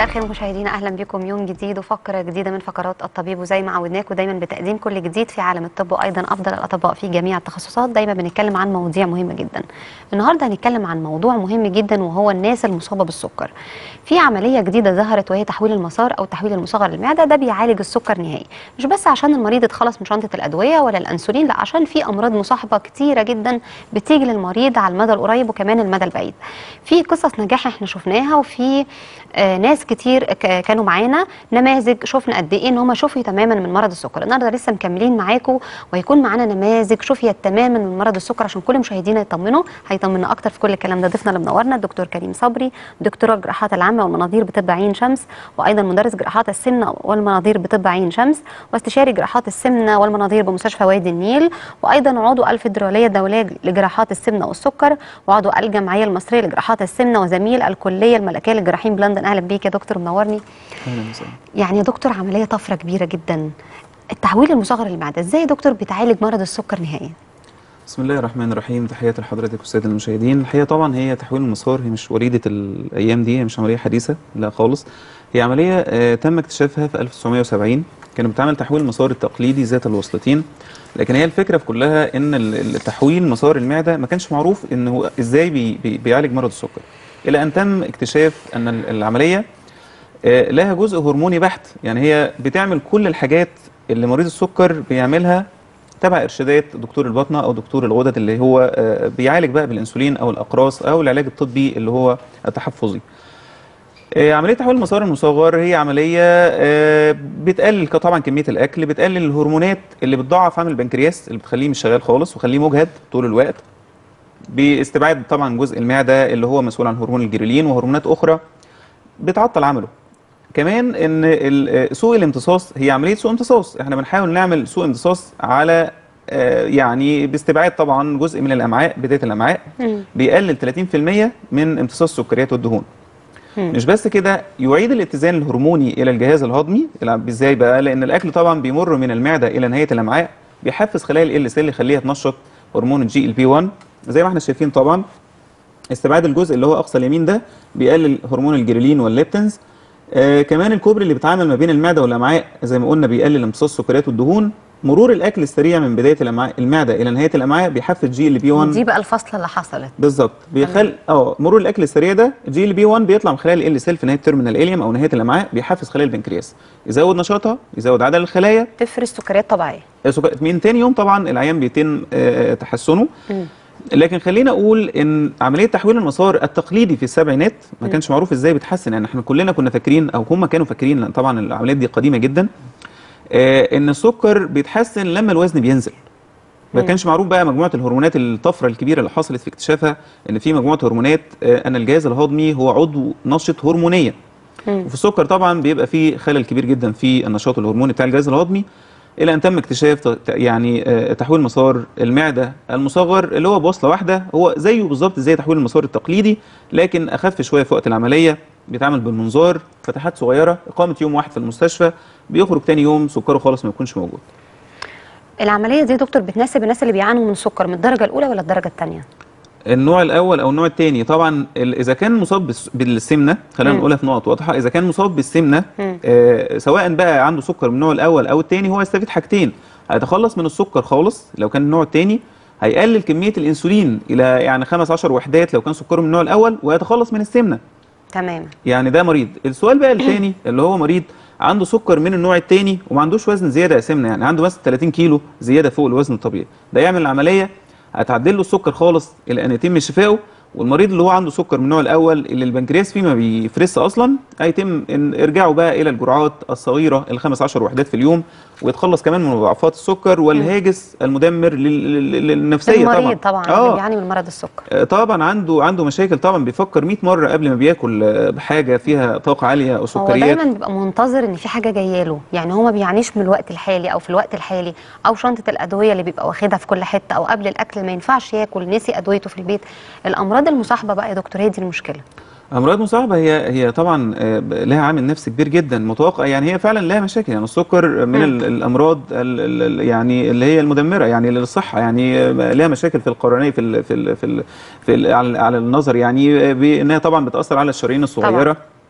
مساء الخير مشاهدينا اهلا بكم يوم جديد وفقره جديده من فقرات الطبيب وزي ما عودناكم دايما بتقديم كل جديد في عالم الطب وايضا افضل الاطباء في جميع التخصصات دايما بنتكلم عن مواضيع مهمه جدا النهارده هنتكلم عن موضوع مهم جدا وهو الناس المصابه بالسكر في عمليه جديده ظهرت وهي تحويل المسار او تحويل المصغر للمعده ده بيعالج السكر نهائي مش بس عشان المريض يتخلص من شنطه الادويه ولا الانسولين لا عشان في امراض مصاحبه كتيره جدا بتيجي للمريض على المدى القريب وكمان المدى البعيد في قصص نجاح احنا شفناها وفي آه ناس كتير ك- كانوا معانا نماذج شفنا قد ايه ان هم شفيوا تماما من مرض السكر النهارده لسه مكملين معاكم وهيكون معانا نماذج شفيت تماما من مرض السكر عشان كل مشاهدينا يطمنوا هيطمنا اكتر في كل الكلام ده ضيفنا اللي منورنا الدكتور كريم صبري دكتور الجراحات العامه والمناظير بطب عين شمس وايضا مدرس جراحات السمنه والمناظير بطب عين شمس واستشاري جراحات السمنه والمناظير بمستشفى وادي النيل وايضا عضو الفدراليه الدوليه لجراحات السمنه والسكر وعضو الجمعيه المصريه لجراحات السمنه وزميل الكليه الملكيه للجراحين بلندن اهلا بيك يا دكتور منورني اهلا وسهلا يعني يا دكتور عمليه طفره كبيره جدا التحويل المصغر للمعده ازاي يا دكتور بتعالج مرض السكر نهائيا بسم الله الرحمن الرحيم تحياتي لحضرتك والساده المشاهدين الحقيقه طبعا هي تحويل المسار هي مش وليده الايام دي هي مش عمليه حديثه لا خالص هي عمليه آه تم اكتشافها في 1970 كان بتعمل تحويل المسار التقليدي ذات الوصلتين لكن هي الفكره في كلها ان ال- التحويل مسار المعده ما كانش معروف ان هو ازاي بي بي بيعالج مرض السكر الى ان تم اكتشاف ان ال- العمليه آه، لها جزء هرموني بحت يعني هي بتعمل كل الحاجات اللي مريض السكر بيعملها تبع ارشادات دكتور الباطنه او دكتور الغدد اللي هو آه، بيعالج بقى بالانسولين او الاقراص او العلاج الطبي اللي هو التحفظي آه، عمليه تحويل المسار المصغر هي عمليه آه، بتقلل ك- طبعا كميه الاكل بتقلل الهرمونات اللي بتضاعف عامل البنكرياس اللي بتخليه مش شغال خالص وخليه مجهد طول الوقت باستبعاد طبعا جزء المعده اللي هو مسؤول عن هرمون الجريلين وهرمونات اخرى بتعطل عمله كمان ان ال- سوء الامتصاص هي عمليه سوء امتصاص احنا بنحاول نعمل سوء امتصاص على آه، يعني باستبعاد طبعا جزء من الامعاء بدايه الامعاء بيقلل 30% من امتصاص السكريات والدهون مش بس كده يعيد الاتزان الهرموني الى الجهاز الهضمي يلعب ازاي بقى لان الاكل طبعا بيمر من المعده الى نهايه الامعاء بيحفز خلايا ال سيل يخليها تنشط هرمون الجي ال بي 1 زي ما احنا شايفين طبعا استبعاد الجزء اللي هو اقصى اليمين ده بيقلل هرمون الجريلين والليبتنز آه كمان الكوبري اللي بيتعامل ما بين المعده والامعاء زي ما قلنا بيقلل امتصاص السكريات والدهون مرور الاكل السريع من بدايه الامعاء المعده الى نهايه الامعاء بيحفز جي ال بي 1 دي بقى الفصله اللي حصلت بالظبط بيخل اه مرور الاكل السريع ده جي ال بي 1 بيطلع من خلايا ال سيل في نهايه تيرمينال اليوم او نهايه الامعاء بيحفز خلايا البنكرياس يزود نشاطها يزود عدد الخلايا تفرز سكريات طبيعيه سك- من تاني يوم طبعا العيان بيتم آه، تحسنه لكن خلينا اقول ان عمليه تحويل المسار التقليدي في السبعينات ما كانش معروف ازاي بتحسن يعني احنا كلنا كنا فاكرين او هم كانوا فاكرين لان طبعا العمليات دي قديمه جدا آه، ان السكر بيتحسن لما الوزن بينزل ما كانش معروف بقى مجموعه الهرمونات الطفره الكبيره اللي حصلت في اكتشافها ان في مجموعه هرمونات آه، ان الجهاز الهضمي هو عضو نشط هرمونيا وفي السكر طبعا بيبقى فيه خلل كبير جدا في النشاط الهرموني بتاع الجهاز الهضمي الى ان تم اكتشاف ت- يعني آه، تحويل مسار المعده المصغر اللي هو بوصله واحده هو زيه بالظبط زي تحويل المسار التقليدي لكن اخف شويه في وقت العمليه بيتعمل بالمنظار فتحات صغيره اقامه يوم واحد في المستشفى بيخرج تاني يوم سكره خالص ما يكونش موجود العمليه دي يا دكتور بتناسب الناس اللي بيعانوا من سكر من الدرجه الاولى ولا الدرجه الثانيه النوع الاول او النوع الثاني طبعا ال- اذا كان مصاب بالس- بالسمنه خلينا مم. نقولها في نقط واضحه اذا كان مصاب بالسمنه مم. آه سواء بقى عنده سكر من النوع الاول او الثاني هو يستفيد حاجتين هيتخلص من السكر خالص لو كان النوع الثاني هيقلل كميه الانسولين الى يعني 15 وحدات لو كان سكره من النوع الاول ويتخلص من السمنه تمام يعني ده مريض السؤال بقى الثاني اللي هو مريض عنده سكر من النوع الثاني وما عندوش وزن زياده يا سمنه يعني عنده مثلا 30 كيلو زياده فوق الوزن الطبيعي ده يعمل العمليه هتعدل له السكر خالص الى ان يتم شفائه والمريض اللي هو عنده سكر من النوع الاول اللي البنكرياس فيه ما بيفرزش اصلا هيتم ان ارجاعه بقى الى الجرعات الصغيره ال 15 وحدات في اليوم ويتخلص كمان من مضاعفات السكر والهاجس المدمر لل- لل- للنفسيه طبعا المريض طبعا اللي اه بيعاني من مرض السكر آه، طبعا عنده عنده مشاكل طبعا بيفكر 100 مره قبل ما بياكل آه، بحاجه فيها طاقه عاليه او هو سكريات دايما بيبقى منتظر ان في حاجه جايه له يعني هو ما بيعانيش من الوقت الحالي او في الوقت الحالي او شنطه الادويه اللي بيبقى واخدها في كل حته او قبل الاكل ما ينفعش ياكل نسي ادويته في البيت الامراض المصاحبه بقى يا دكتور هي دي المشكله امراض مصاحبه هي هي طبعا آه، لها عامل نفسي كبير جدا متوقع يعني هي فعلا لها مشاكل يعني السكر من مم. ال- الامراض ال- ال- ال- يعني اللي هي المدمره يعني للصحه يعني آه، لها مشاكل في القرنيه في ال في ال في, ال في ال على على النظر يعني آه، بانها طبعا بتاثر على الشرايين الصغيره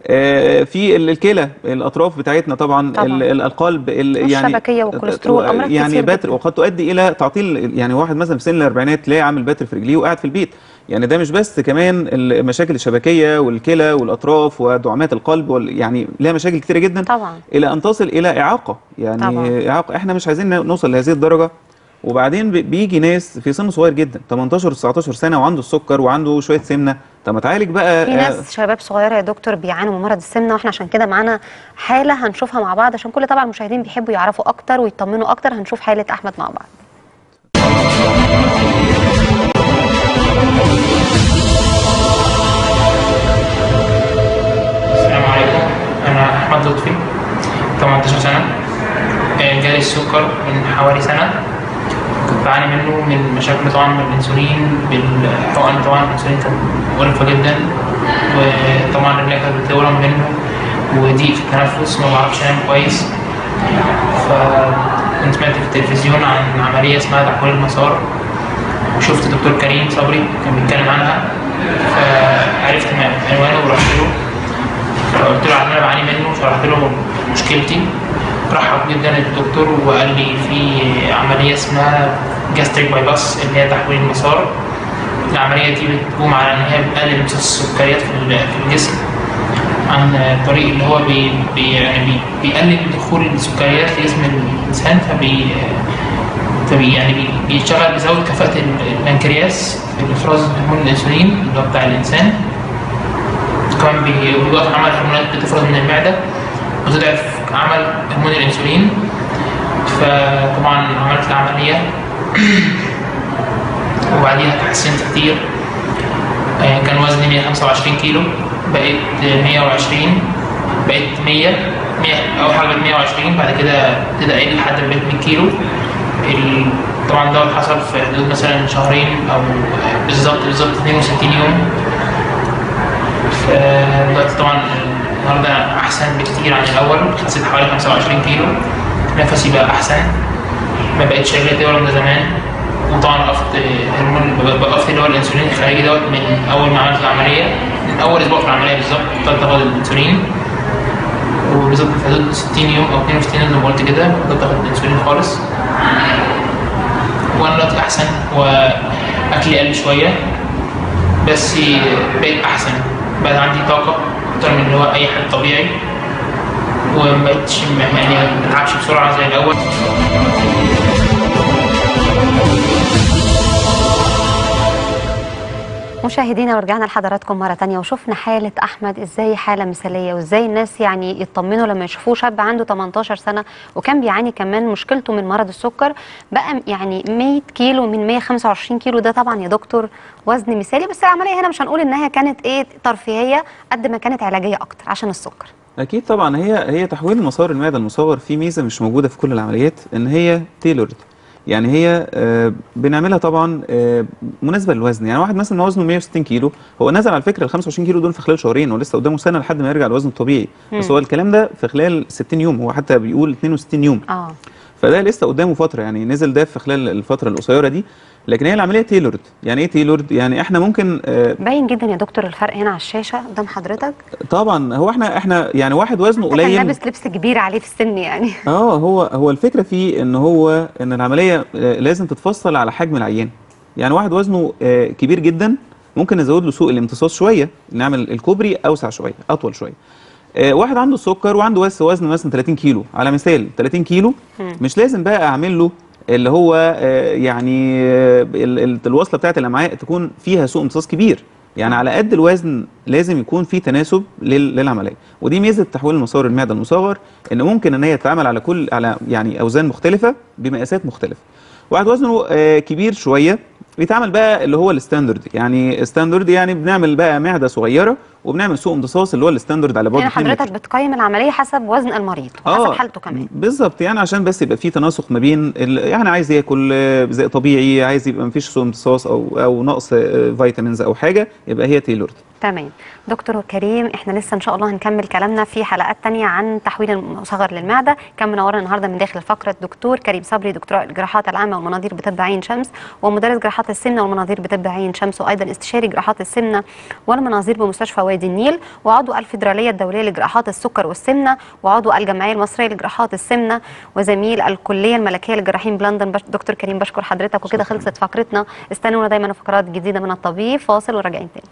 آه، في ال- الكلى الاطراف بتاعتنا طبعا, طبعاً. ال- ال- القلب ال- يعني والشبكية والكوليسترول، أمراض يعني كتير باتر جداً. وقد تؤدي الى تعطيل يعني واحد مثلا في سن الاربعينات تلاقيه عامل باتر في رجليه وقاعد في البيت يعني ده مش بس كمان المشاكل الشبكيه والكلى والاطراف ودعامات القلب وال يعني لها مشاكل كتيره جدا طبعا الى ان تصل الى اعاقه يعني طبعاً. اعاقه احنا مش عايزين نوصل لهذه الدرجه وبعدين بي- بيجي ناس في سن صغير جدا 18 19 سنه وعنده السكر وعنده شويه سمنه طب ما تعالج بقى في آه، ناس شباب صغيره يا دكتور بيعانوا من مرض السمنه واحنا عشان كده معانا حاله هنشوفها مع بعض عشان كل طبعا المشاهدين بيحبوا يعرفوا اكتر ويطمنوا اكتر هنشوف حاله احمد مع بعض السلام عليكم انا احمد لطفي 18 سنه آه، جالي السكر من حوالي سنه كنت بعاني منه من مشاكل طبعا من الانسولين بالحقن طبعا الانسولين كانت مقرفه جدا وطبعا رجلي كانت بتورم منه وضيق في التنفس ما بعرفش انام كويس فكنت سمعت في التلفزيون عن عمليه اسمها تحويل المسار وشفت دكتور كريم صبري كان بيتكلم عنها فعرفت عنوانه ورحت له فقلت له على اللي انا بعاني منه شرحت له مشكلتي رحب جدا الدكتور وقال لي في عمليه اسمها جاستريك باي باس اللي هي تحويل المسار العمليه دي بتقوم على ان هي بتقلل امتصاص السكريات في ال- في الجسم عن الطريق اللي هو بي بي يعني بي بيقلل دخول السكريات في جسم الانسان فبي فبي يعني بي بيشتغل بيزود كفاءة ال- البنكرياس في افراز هرمون الانسولين اللي هو بتاع الانسان كمان بي- بيوقف عمل هرمونات بتفرز من المعدة وتضعف عمل هرمون الانسولين فطبعا عملت العملية وبعديها تحسنت كتير آه، كان وزني 125 كيلو بقيت 120 بقيت 100 100 اول حاجه بقيت 120 بعد كده ابتدى اقل لحد ما بقيت 100 كيلو ال- طبعا ده حصل في حدود مثلا شهرين او بالظبط بالظبط 62 يوم فدلوقتي طبعا النهارده احسن بكتير عن الاول خسيت حوالي 25 كيلو نفسي بقى احسن ما بقتش رجلي تورم زي زمان وطبعا وقفت هرمون وقفت اللي هو الانسولين الخارجي دوت من اول ما عملت العمليه من اول اسبوع في العمليه بالظبط بطلت اخد الانسولين وبالظبط في حدود 60 يوم او 62 زي ما قلت كده بطلت اخد الانسولين خالص وانا دلوقتي احسن واكلي قل شويه بس بقيت احسن بقى عندي طاقه اكتر من اللي هو اي حد طبيعي وما بقتش يعني ما بتعبش بسرعه زي الاول مشاهدينا ورجعنا لحضراتكم مرة تانية وشفنا حالة أحمد إزاي حالة مثالية وإزاي الناس يعني يطمنوا لما يشوفوه شاب عنده 18 سنة وكان بيعاني كمان مشكلته من مرض السكر بقى يعني 100 كيلو من 125 كيلو ده طبعا يا دكتور وزن مثالي بس العملية هنا مش هنقول إنها كانت إيه ترفيهية قد ما كانت علاجية أكتر عشان السكر اكيد طبعا هي هي تحويل مسار المعده المصغر فيه ميزه مش موجوده في كل العمليات ان هي تيلورد يعني هي آه، بنعملها طبعا آه، مناسبه للوزن يعني واحد مثلا وزنه 160 كيلو هو نزل على فكره ال 25 كيلو دول في خلال شهرين ولسه قدامه سنه لحد ما يرجع لوزنه الطبيعي بس هو الكلام ده في خلال 60 يوم هو حتى بيقول 62 يوم آه فده لسه قدامه فتره يعني نزل ده في خلال الفتره القصيره دي لكن هي العمليه تيلورد يعني ايه تيلورد يعني احنا ممكن آه، باين جدا يا دكتور الفرق هنا على الشاشة قدام حضرتك طبعا هو احنا احنا يعني واحد وزنه كان قليل لابس لبس كبير عليه في السن يعني اه هو هو الفكره فيه ان هو ان العمليه آه، لازم تتفصل على حجم العيان يعني واحد وزنه آه، كبير جدا ممكن نزود له سوق الامتصاص شويه نعمل الكوبري اوسع شويه اطول شويه آه، واحد عنده السكر وعنده بس وزن مثلا 30 كيلو على مثال 30 كيلو مش لازم بقى اعمل له اللي هو آه، يعني آه، ال- ال- الوصله بتاعت الامعاء تكون فيها سوق امتصاص كبير يعني على قد الوزن لازم يكون في تناسب لل- للعمليه ودي ميزه تحويل مسار المعده المصغر ان ممكن ان هي تتعمل على كل على يعني اوزان مختلفه بمقاسات مختلفه واحد وزنه آه، كبير شويه بيتعمل بقى اللي هو الستاندرد يعني ستاندرد يعني بنعمل بقى معده صغيره وبنعمل سوق امتصاص اللي هو الستاندرد على بعد يعني 2 متر. حضرتك بتقيم العملية حسب وزن المريض وحسب حالته كمان بالظبط يعني عشان بس يبقى في تناسق ما بين ال- يعني عايز ياكل آه، زي طبيعي عايز يبقى مفيش سوء امتصاص او او نقص آه، فيتامينز او حاجه يبقى هي تيلورد تمام دكتور كريم احنا لسه ان شاء الله هنكمل كلامنا في حلقات تانية عن تحويل المصغر للمعده كان منورنا النهارده من داخل الفقره الدكتور كريم صبري دكتور الجراحات العامه والمناظير بطب عين شمس ومدرس جراحات السمنه والمناظير بطب عين شمس وايضا استشاري جراحات السمنه والمناظير بمستشفى وادي وادي النيل وعضو الفيدراليه الدوليه لجراحات السكر والسمنه وعضو الجمعيه المصريه لجراحات السمنه وزميل الكليه الملكيه للجراحين بلندن بش... دكتور كريم بشكر حضرتك وكده خلصت فقرتنا استنونا دايما فقرات جديده من الطبيب فاصل وراجعين تاني